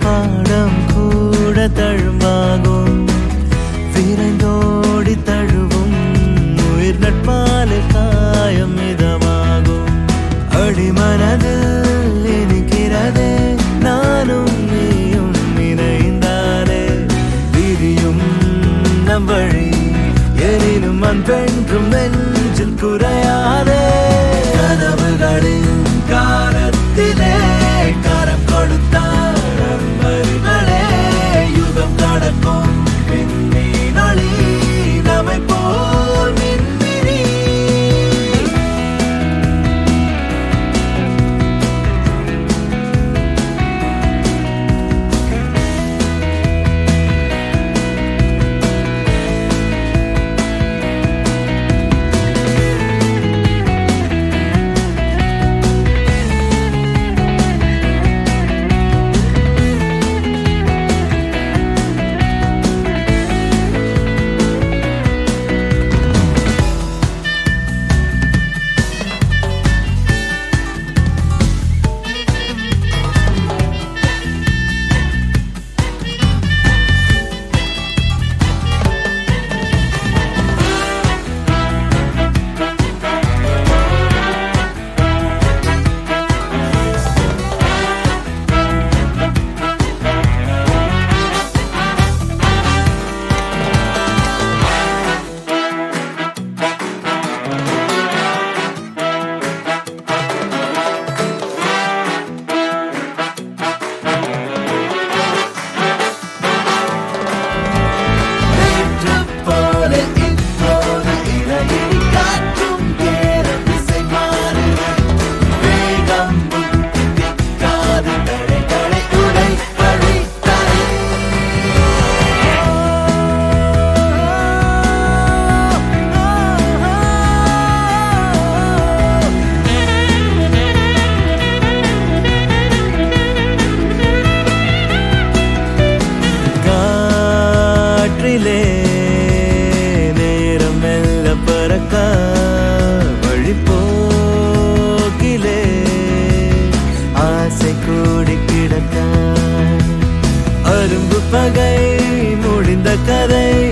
பாடம் கூட தழும்பாகும் விரைந்தோடி தழுவும் உயிர் நட்பாலே காயம் மிதமாகும் அடிமனதில் இனிக்கிறதே நானும் நீயும் இணைந்தாலே விரியும் நம் வழி எனினும் அன்பென்றும் நெஞ்சில் குறையாதே கனவுகளின் காலத்திலே கரம் கொடுத்தார் அன்பர்களே யுகம் கடக்கும் விண்மீனொளி நம்மை போல் மின்மினி நேற்று போல இப்போது இடையிடி காற்றும் ஏறும் இசை மாறுதல். வேகம் புத்திக்காது தடைகளை உடைப்பழித்தல். காற்றிலே நேரம் மெல்ல பறக்க வழிபோக்கிலே ஆசை கூடி கிடக்க அரும்பு பகை முடிந்த கதை